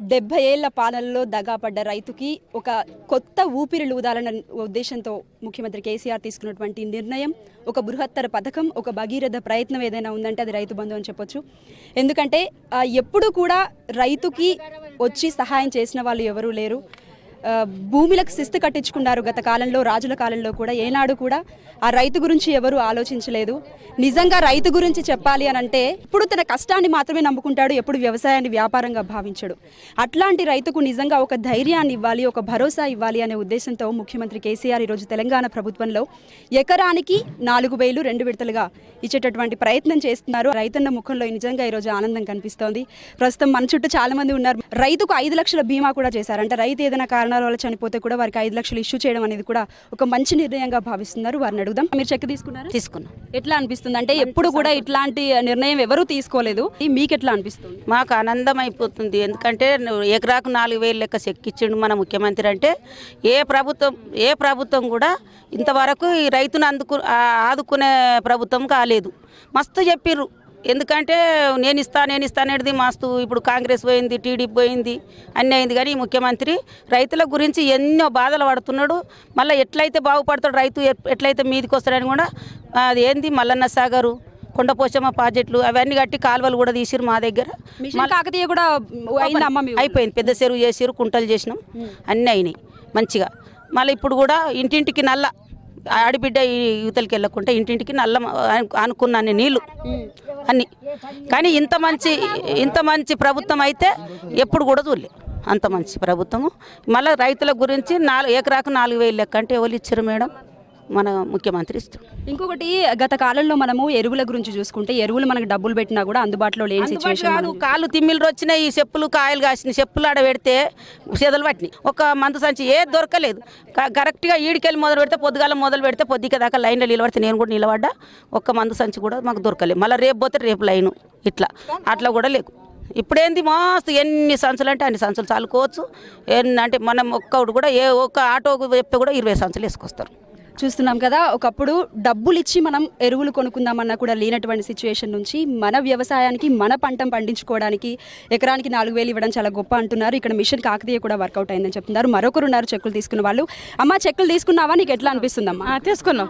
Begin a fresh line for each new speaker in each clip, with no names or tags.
డెబ్బై ఏళ్ల పాలనలో దగాపడ్డ రైతుకి ఒక కొత్త ఊపిరి లూదాలన్న ఉద్దేశంతో ముఖ్యమంత్రి కేసీఆర్ తీసుకున్నటువంటి నిర్ణయం ఒక బృహత్తర పథకం ఒక భగీరథ ప్రయత్నం ఏదైనా ఉందంటే అది రైతు బంధు అని చెప్పొచ్చు ఎందుకంటే ఆ, ఎప్పుడూ కూడా రైతుకి వచ్చి సహాయం చేసిన వాళ్ళు ఎవరూ లేరు ఆ, భూములకు శిస్తు కట్టించుకున్నారు గత కాలంలో రాజుల కాలంలో కూడా ఏనాడు కూడా ఆ రైతు గురించి ఎవరు ఆలోచించలేదు నిజంగా రైతు గురించి చెప్పాలి అని అంటే ఇప్పుడు తన కష్టాన్ని మాత్రమే నమ్ముకుంటాడు ఎప్పుడు వ్యవసాయాన్ని వ్యాపారంగా భావించడు అట్లాంటి రైతుకు నిజంగా ఒక ధైర్యాన్ని ఇవ్వాలి ఒక భరోసా ఇవ్వాలి అనే ఉద్దేశంతో ముఖ్యమంత్రి కేసీఆర్ ఈరోజు తెలంగాణ ప్రభుత్వంలో ఎకరానికి నాలుగు వేలు రెండు విడతలుగా ఇచ్చేటటువంటి ప్రయత్నం చేస్తున్నారు రైతన్న ముఖంలో నిజంగా ఈరోజు ఆనందం కనిపిస్తోంది ప్రస్తుతం మన చుట్టూ చాలా మంది ఉన్నారు రైతుకు ఐదు లక్షల బీమా కూడా చేశారు అంటే రైతు ఏదైనా కారణాల వల్ల చనిపోతే కూడా వారికి ఐదు లక్షలు ఇష్యూ చేయడం అనేది కూడా ఒక మంచి నిర్ణయంగా భావిస్తున్నారు వారిని అడుగుదాం మీరు చెక్ తీసుకున్నారా
తీసుకున్నాం
ఎట్లా అనిపిస్తుంది అంటే ఎప్పుడు కూడా ఇట్లాంటి నిర్ణయం ఎవరూ తీసుకోలేదు మీకు ఎట్లా అనిపిస్తుంది
మాకు ఆనందం అయిపోతుంది ఎందుకంటే నువ్వు ఎకరాకు నాలుగు వేలు లెక్క చెక్కిచ్చిండు మన ముఖ్యమంత్రి అంటే ఏ ప్రభుత్వం ఏ ప్రభుత్వం కూడా ఇంతవరకు ఈ రైతును అందుకు ఆ- ఆదుకునే ప్రభుత్వం కాలేదు మస్తు చెప్పిర్రు ఎందుకంటే నేను ఇస్తా నేను ఇస్తా అనేది మస్తు ఇప్పుడు కాంగ్రెస్ పోయింది టీడీపీ పోయింది అన్నీ అయింది కానీ ఈ ముఖ్యమంత్రి రైతుల గురించి ఎన్నో బాధలు పడుతున్నాడు మళ్ళీ ఎట్లయితే బాగుపడతాడు రైతు ఎట్- ఎట్లయితే మీదికి వస్తాడని కూడా అది ఏంది మల్లన్న సాగరు కొండపోచమ్మ ప్రాజెక్టులు అవన్నీ కట్టి కాలువలు కూడా తీసిరు మా దగ్గర
మిషన్ కాకతీయ కూడా అయింది అమ్మ మీ ఊర్లో?
అయిపోయింది పెద్ద చెరువు చేసిరు కుంటలు చేసినాం అన్నీ అయినాయి మంచిగా మళ్ళీ ఇప్పుడు కూడా ఇంటింటికి నల్ల ఆడిబిడ్డ ఈ యువతలకి వెళ్ళకుంటే ఇంటింటికి నల్ల అను- అనుకున్నాను నీళ్ళు అన్ని కానీ ఇంత మంచి ఇంత మంచి ప్రభుత్వం అయితే ఎప్పుడు కూడా చూడలే అంత మంచి ప్రభుత్వము మళ్ళీ రైతుల గురించి నాలుగు ఎకరాకు నాలుగు వేలు లెక్క అంటే ఎవరు ఇచ్చారు మేడం మన ముఖ్యమంత్రి ఇస్తారు
ఇంకొకటి గత కాలంలో మనము ఎరువుల గురించి చూసుకుంటే ఎరువులు మనకు డబ్బులు పెట్టినా కూడా అందుబాటులో లేని
అందుబాటులో
సిచ్యువేషన్
కాదు కాళ్ళు తిమ్మిలు వచ్చినాయి ఈ చెప్పులు కాయలు కాసినాయి చెప్పులు ఆడ పెడితే చెదలు పట్టినాయి ఒక మందు సంచి ఏది దొరకలేదు క- కరెక్ట్గా ఈడికెళ్ళి మొదలు పెడితే పొద్దుగాల మొదలు పెడితే పొద్దుక దాకా లైన్లో నిలబడితే నేను కూడా నిలబడ్డా ఒక్క మందు సంచి కూడా మాకు దొరకలేదు మళ్ళీ రేపు పోతే రేపు లైను ఇట్లా అట్లా కూడా లేవు ఇప్పుడేంది మస్తు ఎన్ని సంచులు అంటే అన్ని సంచులు చాలుకోవచ్చు ఎన్ని అంటే మనం ఒక్కడు కూడా ఏ ఒక్క ఆటోకు చెప్పి కూడా ఇరవై సంచులు వేసుకొస్తారు
చూస్తున్నాం కదా ఒకప్పుడు డబ్బులు ఇచ్చి మనం ఎరువులు కొనుక్కుందామన్నా కూడా లేనటువంటి సిచ్యువేషన్ నుంచి మన వ్యవసాయానికి మన పంటం పండించుకోవడానికి ఎకరానికి నాలుగు వేలు ఇవ్వడం చాలా గొప్ప అంటున్నారు ఇక్కడ మిషన్ కాకతీయ కూడా వర్కౌట్ అయిందని చెప్తున్నారు మరొకరు ఉన్నారు చెక్కులు తీసుకున్న వాళ్ళు అమ్మ చెక్కులు తీసుకున్నావా నీకు ఎట్లా అనిపిస్తుందమ్మా
ఆ, తీసుకున్నాం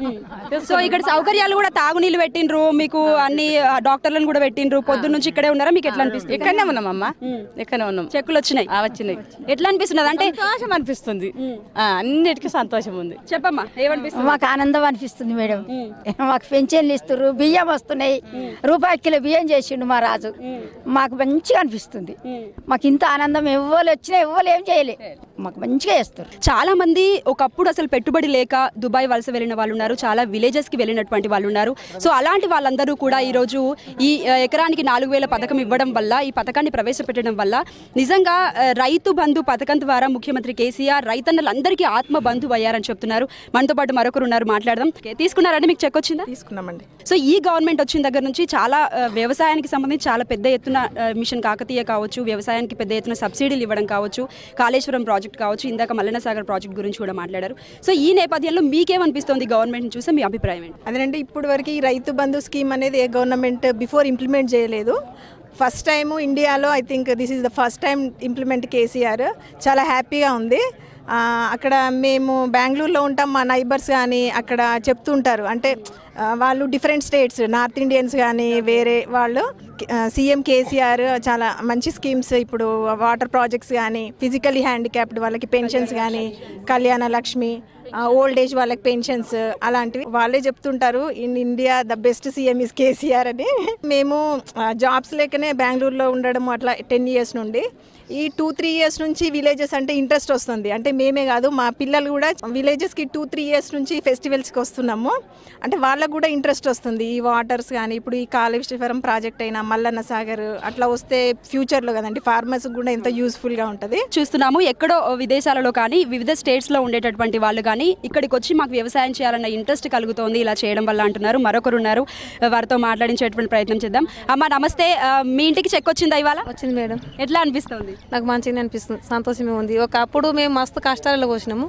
సో ఇక్కడ సౌకర్యాలు కూడా తాగునీళ్ళు పెట్టిండ్రు మీకు అన్ని ఆ, డాక్టర్లను కూడా పెట్టిండ్రు పొద్దున్న నుంచి ఇక్కడే ఉన్నారా మీకు ఎట్లా అనిపిస్తుంది
ఇక్కడనే ఉన్నాం అమ్మ ఇక్కడనే ఉన్నాం
చెక్కులు వచ్చినాయి
ఆ, వచ్చినాయి
ఎట్లా అనిపిస్తున్నది అంటే
సంతోషం అనిపిస్తుంది ఆ, అన్నిటికీ సంతోషం ఉంది
చెప్పమ్మా ఏమనిపిస్తుంది
మాకు ఆనందం అనిపిస్తుంది మేడం మాకు పెన్షన్లు ఇస్తారు బియ్యం వస్తున్నాయి రూపాయి కిలో బియ్యం చేసిండు మా రాజు మాకు మంచిగా అనిపిస్తుంది మాకు ఇంత ఆనందం ఎవ్వరు వచ్చినా ఎవ్వరు ఏం చేయలే మాకు మంచిగా చేస్తారు
చాలా మంది ఒకప్పుడు అసలు పెట్టుబడి లేక దుబాయ్ వలస వెళ్ళిన వాళ్ళు ఉన్నారు చాలా విలేజెస్ కి వెళ్ళినటువంటి వాళ్ళు ఉన్నారు సో అలాంటి వాళ్ళందరూ కూడా ఈ రోజు ఈ ఆ, ఎకరానికి నాలుగు వేల పథకం ఇవ్వడం వల్ల ఈ పథకాన్ని ప్రవేశపెట్టడం వల్ల నిజంగా ఆ, రైతు బంధు పథకం ద్వారా ముఖ్యమంత్రి కేసీఆర్ రైతన్నలందరికీ ఆత్మ బంధువు అయ్యారని చెప్తున్నారు మనతో పాటు మరొకరు ఉన్నారు మాట్లాడదాం ఓకే, తీసుకున్నారంటే మీకు చెక్ వచ్చిందా
తీసుకున్నామండి
సో ఈ గవర్నమెంట్ వచ్చిన దగ్గర నుంచి చాలా ఆ, వ్యవసాయానికి సంబంధించి చాలా పెద్ద ఎత్తున ఆ, మిషన్ కాకతీయ కావచ్చు వ్యవసాయానికి పెద్ద ఎత్తున సబ్సిడీలు ఇవ్వడం కావచ్చు కాళేశ్వరం ప్రాజెక్ట్ కావచ్చు ఇందాక మల్లన్న సాగర్ ప్రాజెక్ట్ గురించి కూడా మాట్లాడారు సో ఈ నేపథ్యంలో మీకేమనిపిస్తుంది గవర్నమెంట్ చూస్తే మీ అభిప్రాయం ఏంటి
అదేనంటే ఇప్పుడు వరకు ఈ రైతు బంధు స్కీమ్ అనేది ఏ గవర్నమెంట్ బిఫోర్ ఇంప్లిమెంట్ చేయలేదు ఫస్ట్ టైము ఇండియాలో I think this is the first time implement KCR చాలా హ్యాపీగా ఉంది ఆ, అక్కడ మేము బెంగళూరులో ఉంటాం మా నైబర్స్ కానీ అక్కడ చెప్తుంటారు అంటే ఆ, వాళ్ళు డిఫరెంట్ స్టేట్స్ నార్త్ ఇండియన్స్ కానీ వేరే వాళ్ళు సీఎం కేసీఆర్ చాలా మంచి స్కీమ్స్ ఇప్పుడు వాటర్ ప్రాజెక్ట్స్ కానీ ఫిజికలీ హ్యాండిక్యాప్డ్ వాళ్ళకి పెన్షన్స్ కానీ కళ్యాణ లక్ష్మి ఓల్డ్ ఏజ్ వాళ్ళకి పెన్షన్స్ అలాంటివి వాళ్ళే చెప్తుంటారు in India the best CM is KCR అని మేము జాబ్స్ లేకనే బెంగళూరులో ఉండడం అట్లా టెన్ ఇయర్స్ నుండి ఈ టూ త్రీ ఇయర్స్ నుంచి విలేజెస్ అంటే ఇంట్రెస్ట్ వస్తుంది అంటే మేమే కాదు మా పిల్లలు కూడా విలేజెస్కి టూ త్రీ ఇయర్స్ నుంచి ఫెస్టివల్స్కి వస్తున్నాము అంటే వాళ్ళకు కూడా ఇంట్రెస్ట్ వస్తుంది ఈ వాటర్స్ కానీ ఇప్పుడు ఈ కాళేశ్వరం ప్రాజెక్ట్ అయినా మల్లన్న సాగర్ అట్లా వస్తే ఫ్యూచర్లో కదండి ఫార్మర్స్ కూడా ఎంతో యూస్ఫుల్గా ఉంటుంది
చూస్తున్నాము ఎక్కడో విదేశాలలో కానీ వివిధ స్టేట్స్ లో ఉండేటటువంటి వాళ్ళు కానీ ఇక్కడికి వచ్చి మాకు వ్యవసాయం చేయాలన్న ఇంట్రెస్ట్ కలుగుతోంది ఇలా చేయడం వల్ల అంటున్నారు మరొకరు ఉన్నారు వారితో మాట్లాడించేటువంటి ప్రయత్నం చేద్దాం అమ్మ నమస్తే ఆ, మీ ఇంటికి చెక్ వచ్చిందా ఇవాళ
వచ్చింది మేడం
ఎట్లా అనిపిస్తుంది
నాకు మంచిగా అనిపిస్తుంది సంతోషమే ఉంది ఒకప్పుడు మేము మస్తు కష్టాలలో వచ్చినాము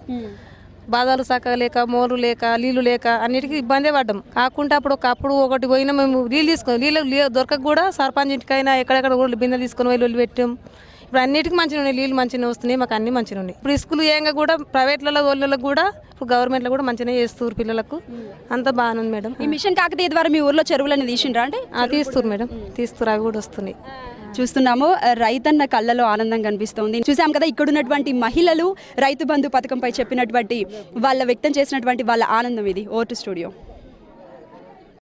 బాధలు సక్క లేక మోరు లేక నీళ్లు లేక అన్నిటికీ ఇబ్బందే పడ్డాం కాకుండా అప్పుడు ఒకప్పుడు ఒకటి పోయినా మేము నీళ్ళు తీసుకొని నీళ్ళు లే- దొరకక కూడా సర్పంచ్ ఇంటికైనా ఎక్కడెక్కడ కూడా బిందెలు తీసుకొని వెళ్ళి వెళ్ళి పెట్టాం ఇప్పుడు అన్నిటికీ మంచిగా ఉన్నాయి నీళ్ళు మంచిగా వస్తున్నాయి మాకు అన్ని మంచిగా ఉన్నాయి ఇప్పుడు స్కూల్ ఏంగా కూడా ప్రైవేట్లలో వాళ్ళకి కూడా ఇప్పుడు గవర్నమెంట్లో కూడా మంచిగా చేస్తారు పిల్లలకు అంతా బాగానే ఉంది మేడం
ఈ మిషన్ కాకతీయ ద్వారా మీ ఊర్లో చెరువులని తీసిండ్రా అంటే
ఆ, తీస్తారు మేడం తీస్తారు అవి కూడా వస్తున్నాయి
చూస్తున్నాము రైతన్న కళ్ళలో ఆనందం కనిపిస్తోంది చూసాం కదా ఇక్కడ ఉన్నటువంటి మహిళలు రైతు బంధు పథకంపై చెప్పినటువంటి వాళ్ళ వ్యక్తం చేసినటువంటి వాళ్ళ ఆనందం ఇది ఓటు స్టూడియో